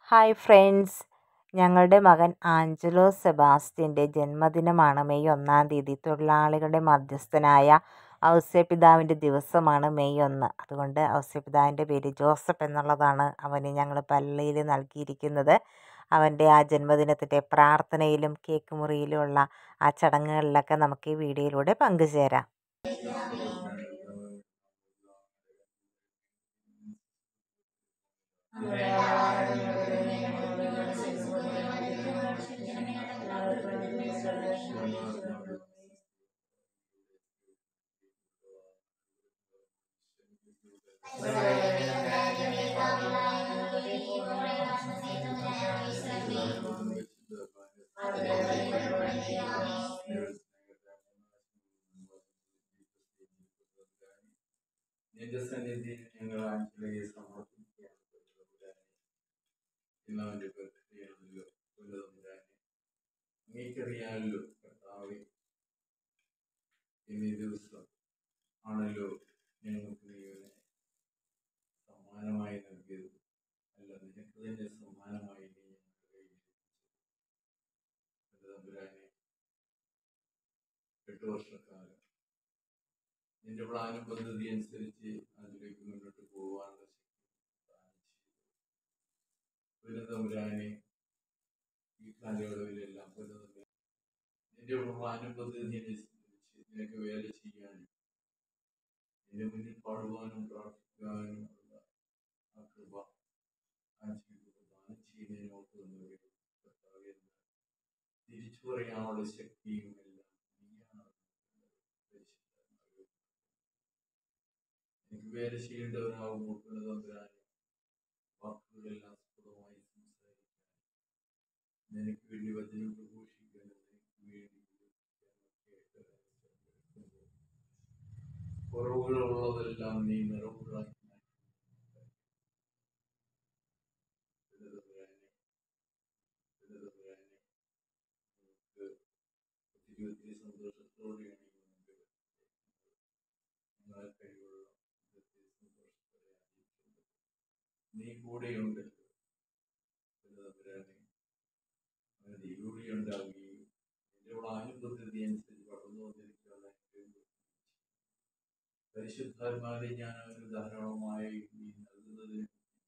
Hi friends ഞങ്ങളുടെ മകൻ Angelo സെബാസ്റ്റ്യൻ്റെ ജന്മദിനമാണ് മെയ് ഒന്നാം തീയതി തൊഴിലാളികളുടെ മധ്യസ്ഥനായ ഔസേപ്പിതാവിൻ്റെ ദിവസമാണ് മെയ് ഒന്ന് അതുകൊണ്ട് ഔസേപ്പിതാവിൻ്റെ പേര് ജോസഫ് എന്നുള്ളതാണ് അവന് ഞങ്ങൾ പള്ളിയിൽ നൽകിയിരിക്കുന്നത് അവൻ്റെ ആ ജന്മദിനത്തിൻ്റെ പ്രാർത്ഥനയിലും കേക്ക് മുറിയിലുമുള്ള ആ ചടങ്ങുകളിലൊക്കെ നമുക്ക് ഈ വീഡിയോയിലൂടെ പങ്കുചേരാം നിന്റെ സന്നിധിയിൽ ഞങ്ങൾ ആഞ്ജലിയെ സമർപ്പിക്കുകയാണ് ഇന്ന് അവന്റെ ബർത്ത്ഡേയാണല്ലോ കൊല്ലതമ്പുരാനെ അങ്ങേക്കറിയാമല്ലോ കർത്താവെ ഇന്നീ ദിവസം ആണല്ലോ ഞങ്ങൾക്ക് നീ ഇവനെ സമ്മാനമായി നൽകിയത് അല്ല നിനക്ക് തന്നെ സമ്മാനമായി നീ ഞങ്ങളുടെ കയ്യിൽ കൊല്ലതമ്പുരാനെ എട്ട് വർഷക്കാലം നിന്റെ പ്ലാനും പദ്ധതി അനുസരിച്ച് അതിലേക്ക് മുന്നോട്ട് പോകാനുള്ള പുനതമ്പുരാനെ ഈ കാലയളവിലെല്ലാം പുനതമ്പുരാൻ നിന്റെ പ്ലാനും പദ്ധതി അനുസരിച്ച് നിനക്ക് വേല ചെയ്യാനും നിന്റെ മുന്നിൽ പാടുവാനും പ്രാർത്ഥിക്കുവാനും ഉള്ള ആ കൃപ ആ ജീവിതം ദാനം ചെയ്യുന്നതിനോട്ട് തിരിച്ചു പറയാനുള്ള ശക്തിയും എല്ലാം നീയാണ് പരിശുദ്ധ എനിക്ക് വേല ചെയ്യേണ്ടവരാകുമ്പോൾ പുനതമ്പുരാനെ വാക്കുകളെല്ലാം സ്ഫുടമായി സംസാരിക്കാൻ നിനക്ക് വേണ്ടി വചനം പ്രഘോഷിക്കാൻ നിനക്ക് വേണ്ടി കുറവുകളുള്ളതെല്ലാം നീ നിറവുകളാക്കി ഒത്തിരി ഒത്തിരി സന്തോഷത്തോടെയാണ് ഈ മുൻപ് നിങ്ങളെ കഴിവുള്ള സന്തോഷത്തോടെ ആയിരിക്കുന്നത് നീ കൂടെയുണ്ട് തമ്പുരാനെ അങ്ങനെ ദൈവൂടി ഉണ്ടാവുകയും എൻ്റെ ആനുപദ്ധതി അനുസരിച്ച് വളർന്നു വന്നിരിക്കുകയാണ് പരിശുദ്ധാത്മാവിനെ ഞാൻ അവന് ധാരാളമായി നീ നൽകുന്നതിന്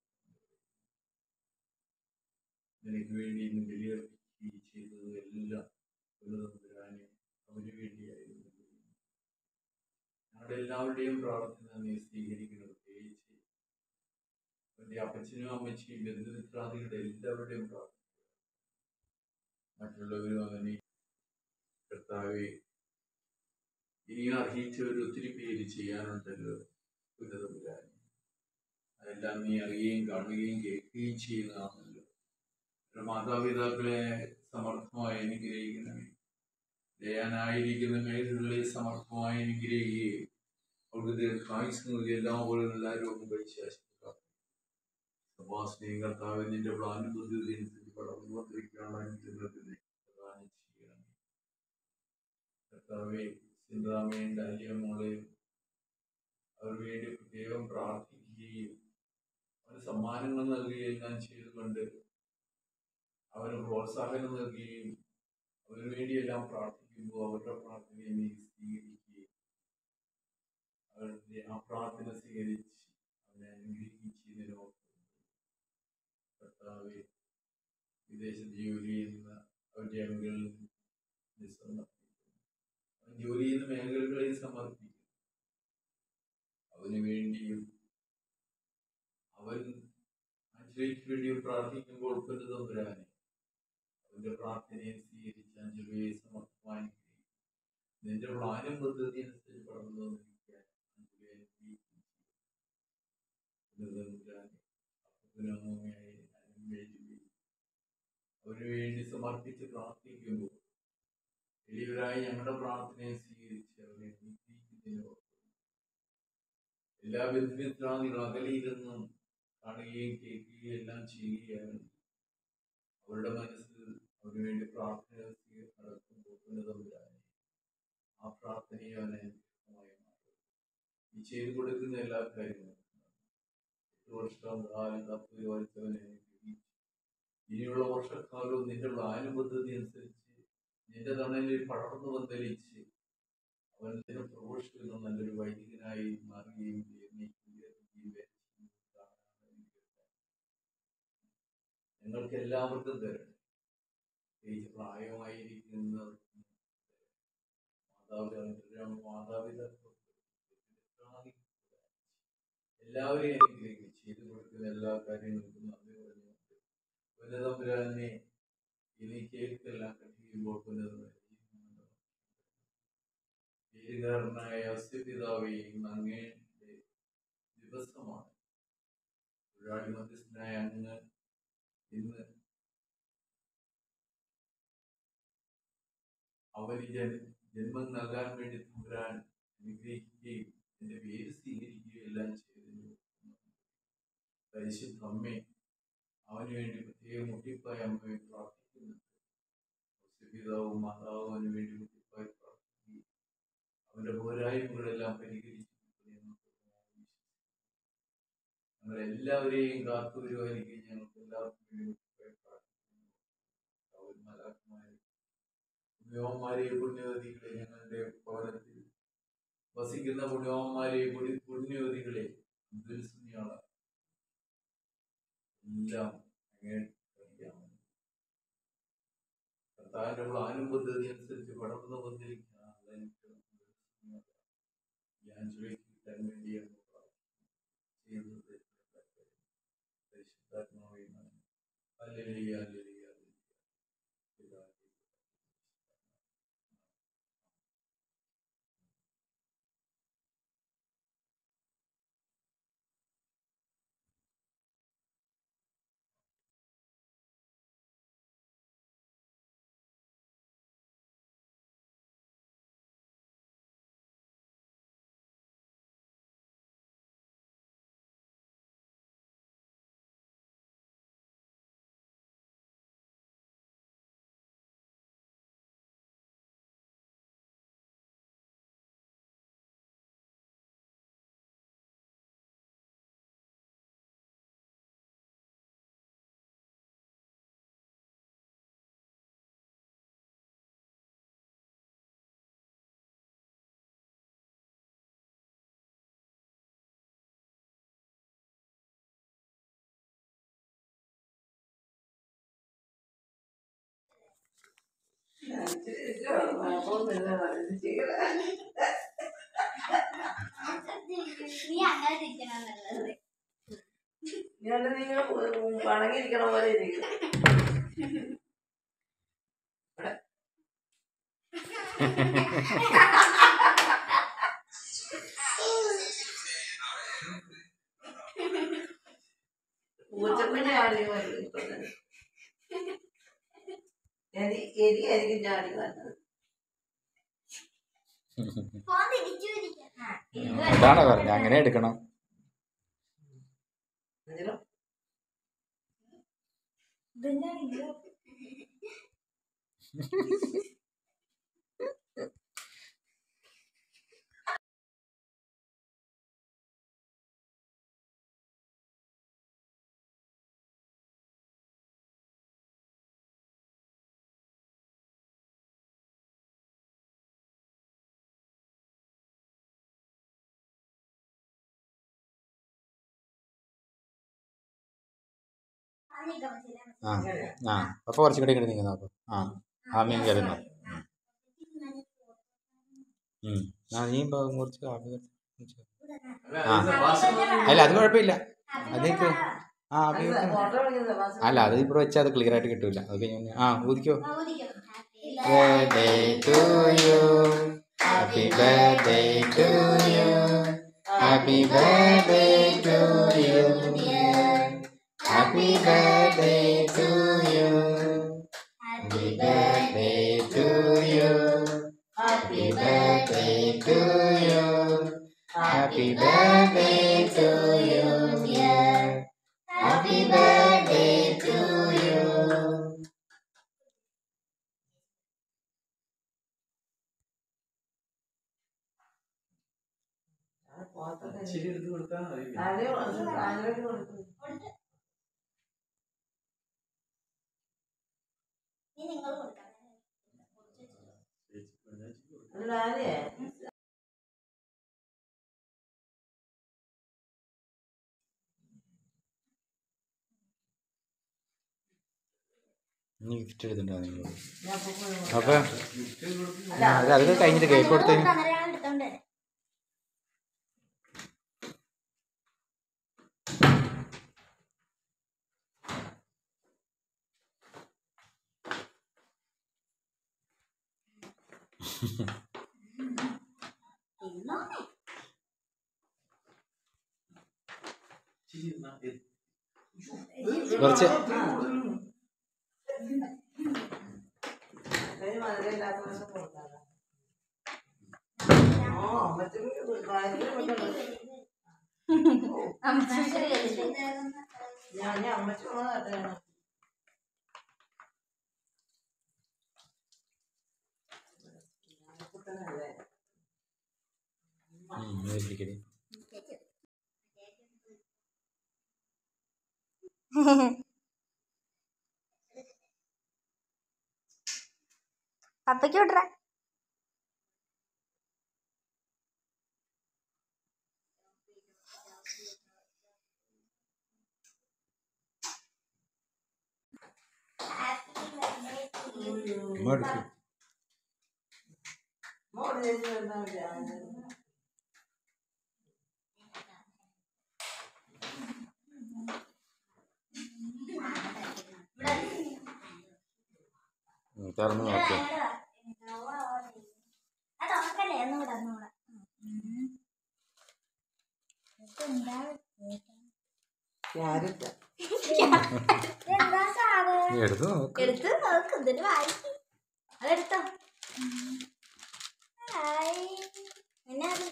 നിനക്ക് വേണ്ടി ഇന്ന് ബലിയർപ്പിക്കുകയും ചെയ്തത് എല്ലാം തമ്പുരാനെ അവന് വേണ്ടിയായിരുന്നു ഞങ്ങളുടെ എല്ലാവരുടെയും പ്രാർത്ഥന നീ സ്വീകരിക്കണം പ്രത്യേകിച്ച് എൻ്റെ അപ്പച്ചനും അമ്മച്ചിയും ബന്ധുമിത്രാദികളുടെ എല്ലാവരുടെയും പ്രാർത്ഥന മറ്റുള്ളവരും അങ്ങനെ കർത്താവെ ഇനിയും അർഹിച്ചവർ ഒത്തിരി പേര് ചെയ്യാനുണ്ടല്ലോ പുനതമ്പുരാനെ അതെല്ലാം നീ അറിയുകയും കാണുകയും കേൾക്കുകയും ചെയ്യുന്നതാണല്ലോ ഒരു മാതാപിതാക്കളെ സമർത്ഥമായി അനുഗ്രഹിക്കണമേ ദയാനായിരിക്കുന്ന മേഖലകളെ സമർത്ഥമായി അനുഗ്രഹിക്കുകയും അവർക്ക് ദീർഘായുസ് നൽകി എല്ലാം പോലെ എല്ലാ രോഗം പരിശാസിക്കുക സഭാസ്നേഹ കർത്താവ് നിന്റെ പ്ലാനുബുദ്ധി അനുസരിച്ച് വളർന്നു വന്നിരിക്കാനുള്ള അനുഗ്രഹത്തിനെ പ്രദാനം ചെയ്യണം കർത്താവെ സിന്താമയും ഡാലിയമോളെയും അവർ വേണ്ടി പ്രത്യേകം പ്രാർത്ഥിക്കുകയും അവന് സമ്മാനങ്ങൾ നൽകുകയും എല്ലാം ചെയ്തുകൊണ്ട് അവന് പ്രോത്സാഹനം നൽകുകയും അവന് വേണ്ടിയെല്ലാം പ്രാർത്ഥിക്കുമ്പോൾ അവരുടെ പ്രാർത്ഥനയെ നീ സ്വീകരിക്കുകയും അവരുടെ ആ പ്രാർത്ഥന സ്വീകരിച്ച് അവനെ അനുഗ്രഹിക്കുകയും ചെയ്യുന്നതിനോ കർത്താവെ വിദേശത്ത് ജോലി ചെയ്യുന്ന അവരുടെ അംഗങ്ങളിൽ സമർപ്പിക്കുന്നു അവൻ ജോലി ചെയ്യുന്ന മേഖലകളിൽ സമർപ്പിക്കുന്നു അവന് വേണ്ടിയും അവൻ അഞ്ജലിക്ക് വേണ്ടിയും പ്രാർത്ഥിക്കുമ്പോൾ തമ്പുരാനെ അവന്റെ പ്രാർത്ഥനയെ സ്വീകരിച്ച് അഞ്ജലിയെ സമർപ്പമായി നിന്റെ പ്ലാനും പദ്ധതി അനുസരിച്ച് വളർന്നു വന്നിരിക്കാൻ അഞ്ജലിയെ അവന് വേണ്ടി സമർപ്പിച്ച് പ്രാർത്ഥിക്കുമ്പോൾ വലിയവരായി ഞങ്ങളുടെ പ്രാർത്ഥനയെ സ്വീകരിച്ച് അവനെ നീക്കുന്നതിനോ എല്ലാ ബന്ധുമിത്രാദികളും അകലിയിരുന്നും കാണുകയും കേൾക്കുകയും എല്ലാം ചെയ്യുകയാണ് അവരുടെ മനസ്സിൽ അവന് വേണ്ടി പ്രാർത്ഥന നടക്കുമ്പോൾ തമ്പുരാനെ ആ പ്രാർത്ഥനയെ അവനെ അനുഗ്രഹമായി മാറും ഈ ചെയ്തു കൊടുക്കുന്ന എല്ലാ കാര്യങ്ങളും എട്ട് വർഷം കാലം തപ്പുവച്ചവനെ ഇനിയുള്ള വർഷക്കാലവും നിന്റെ അനുബദ്ധത അനുസരിച്ച് നിന്റെ തണലിൽ പടർന്നു വന്നലിച്ച് അവൻ നിന്റെ പ്രൊഫഷനിൽ നിന്ന് നല്ലൊരു വൈദികനായി മാറുകയും ഉയർത്തുകയും നിങ്ങൾക്ക് എല്ലാവർക്കും തരണം പ്രത്യേകിച്ച് പ്രായമായിരിക്കുന്നവർക്കും മാതാപിതാക്കൾ മാതാപിതാക്കൾ എല്ലാവരെയും അനുഗ്രഹിക്കും ചെയ്തു കൊടുക്കുന്ന എല്ലാ കാര്യങ്ങൾക്കും നന്ദി പറഞ്ഞു പുനതമ്പുരാനെ ഇനി കേൾക്കെല്ലാം കഴിയുമ്പോൾ പുനതമ്പുരാൻ പേരുകാരനായ അസ്യപിതാവേയും അങ്ങയുടെ ദിവസമാണ് തൊഴിലാളി മധ്യസ്ഥനായ അങ്ങ് ഇന്ന് അവന് ജന ജന്മം നൽകാൻ വേണ്ടി തമ്പുരാൻ അനുഗ്രഹിക്കുകയും എന്റെ പേര് സ്വീകരിക്കുകയും എല്ലാം ചെയ്തിരുന്നു പരിശുദ്ധ അമ്മേ അവന് വേണ്ടി പ്രത്യേക മുട്ടിപ്പായ അമ്മയെ പ്രാർത്ഥിക്കുന്നുണ്ട് പിതാവും മാതാവും അവന് വേണ്ടി മുട്ടിപ്പായി പ്രാർത്ഥിക്കുകയും അവന്റെ പോരായ്മകളെല്ലാം പരിഹരിച്ചു ഞങ്ങൾ എല്ലാവരെയും കാത്തു വരുവായിരിക്കും ഞങ്ങൾക്ക് എല്ലാവർക്കും വേണ്ടി മുട്ടിപ്പായി പ്രാർത്ഥിക്കുന്നു അവർ മലാത്മാരെ പുണ്യവന്മാരെ പുണ്യവതികളെ ഞങ്ങളുടെ ഭവനത്തിൽ വസിക്കുന്ന പുണ്യവന്മാരെ പുണ്യ- പുണ്യവതികളെ ദുരിസ്മയാണ് എല്ലാം അങ്ങേറിയാമോ കർത്താവിന്റെ പ്ലാനും പദ്ധതി അനുസരിച്ച് പടർന്നു വന്നിരിക്കുന്ന ഞാൻ ചോദിക്കാൻ വേണ്ടിയാണ് ചെയ്യുന്നത് പരിശുദ്ധാത്മാവേ നന്ദി. ഹല്ലേലൂയ, ഹല്ലേലൂയ, ഹല്ലേലൂയ. പിതാവേ, നീ അങ്ങനെ തിരിക്കണം എന്നുള്ളത് ഇങ്ങനെ നിങ്ങൾ വണങ്ങിയിരിക്കണ പോലെ ഇരിക്കും പൂച്ചപ്പിനെ ആടി വരും ഇപ്പൊ തന്നെ. എലി എലിയായിരിക്കും ചാടി വന്നത് ഫോൺ തിരിച്ചു പിടിക്കണം അതാണ് പറഞ്ഞത് അങ്ങനെ എടുക്കണം എന്നിട്ടോ ആ ആ അപ്പോൾ കുറച്ചും കൂടി ഇങ്ങോട്ട് നീങ്ങുന്നു അപ്പോൾ ആ ആ മീൻ കയറുന്നു ഉം. ആ നീ ഇപ്പോൾ കുറച്ച് കാപ്പി കുറച്ച് അല്ല, ആ. അതിന്റെ വാസന അല്ല അത് കുഴപ്പമില്ല അതേക്ക് ആ അപ്പൊ അത് ഇതൊക്കെ- ഫോട്ടോ വിളിക്കുന്നത് വാസന. അല്ല അത് ഇപ്പോൾ വെച്ചാൽ അത് ക്ലിയർ ആയിട്ട് കിട്ടൂല അത് കഴിഞ്ഞ് ആ ഊതിക്കോ ഊതിക്കോ. birthday to you happy birthday to you happy birthday to you happy birthday to you happy birthday to you happy birthday to you happy birthday to you dear happy birthday to you ആ photo ഇച്ചിരി എടുത്ത് കൊടുത്താൽ മതി ആരെയും ആരെയും കൊടുക്കും കൊടുത്ത് നീ നിങ്ങൾ കൊടുക്കാം അല്ല ആരെയാ ഇനി ഗിഫ്റ്റ് എടുത്തിട്ടുണ്ടോ നിങ്ങൾ ഞാൻ അപ്പൊ പോയി അപ്പൊ അത് അതൊക്കെ കഴിഞ്ഞിട്ട് കേക്ക് കൊടുത്തതിന് അന്നേരം ഞാൻ എടുത്തോണ്ട് വരാം. തിന്നോന്നേ. ശരി, എന്നാ, ഇത് കുറച്ച് അതിന് മധുരമില്ലാത്ത ദിവസം കൊടുക്കാതെ ഓ അമ്മച്ചിക്ക് ഭയങ്കര പെട്ടെന്ന് അമ്മച്ചിക്ക് വലുത്. ഞാൻ ഞാൻ അമ്മച്ചി പോകാതെ ഇരിക്കടി പപ്പയ്ക്ക് വിട്ര ഇങ്ങോട്ട് മോള് ചേച്ചി വന്നാൽ മതി തുറന്ന് നോക്കി അത് ഉറക്കല്ലേ ഒന്നുകൂടെ ഒന്നുകൂടെ എന്താ ക്യാരറ്റ് എന്താ സാധനം നീ എടുത്ത് നോക്ക് എടുത്ത് നോക്ക് എന്നിട്ട് വായിക്കും അതെടുത്തോ ഹായ് പിന്നെ അത്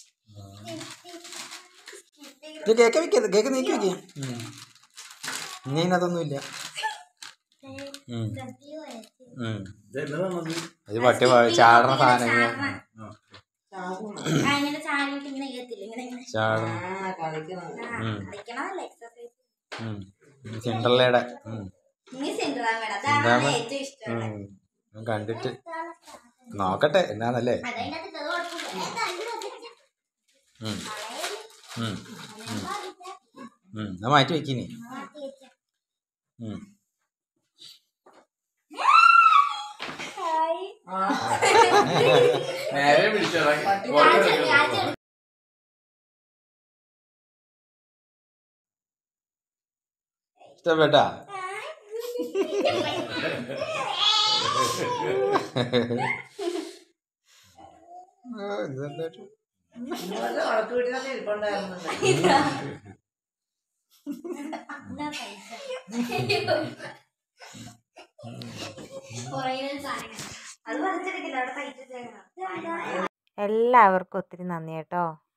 ഇത് കേക്ക് വെക്കത് കേക്ക് നീക്കി വെക്കേ ഇനി അതിനകത്തൊന്നും ഇല്ല ഉം. ഉം. ഇതെന്നതാണത്? ഇത് പട്ടി പോയി ചാടണ സാധനം ആ. ചാകുന്നു ഇങ്ങനെ ചാടിയിട്ട് ഇങ്ങനെ ചെയ്യത്തില്ല ഇങ്ങനെ ഇങ്ങനെ ചാടണ ആ കളിക്കുന്നത് ആ, ഉം. കളിക്കണമല്ലേ എക്സസൈസ് ഉം. സിൻഡർലയുടെ ഉം. ഇനി സിൻഡ്രാമേഡ അതാണ് സിൻഡ്രാമ- ഏറ്റവും ഇഷ്ടം ഉം. ഞാൻ കണ്ടിട്ട് നോക്കട്ടെ എന്നാന്നല്ലേ അതതിനകത്ത് ഇത് കുഴപ്പമില്ല ഏ, തല്ലി വെച്ചിരിക്കാം. ഉം. കളയല്. ഉം. അങ്ങനെ പാടില്ല. ഉം. എന്നാ മാറ്റി വെക്കിനി മാറ്റി വെക്കാം. ഉം. ഹായ്. നേരെ പിടിച്ചോളാം ഞാൻ ചെറിയ- ഞാൻ ചെറിയ- ഇഷ്ടപ്പെട്ടാ ആ, ഇതെന്താ ഇത്? ഇതുപോലെ ഉറപ്പ് വീട്ടിലൊക്കെ ഇരിപ്പുണ്ടായിരുന്നുണ്ട് ഇതാ പൈസ. കുറേ സാധനങ്ങൾ. അത് പറിച്ചെടുക്കില്ല അവിടെ പൈസ ചേരണം എല്ലാവർക്കും ഒത്തിരി നന്ദി കേട്ടോ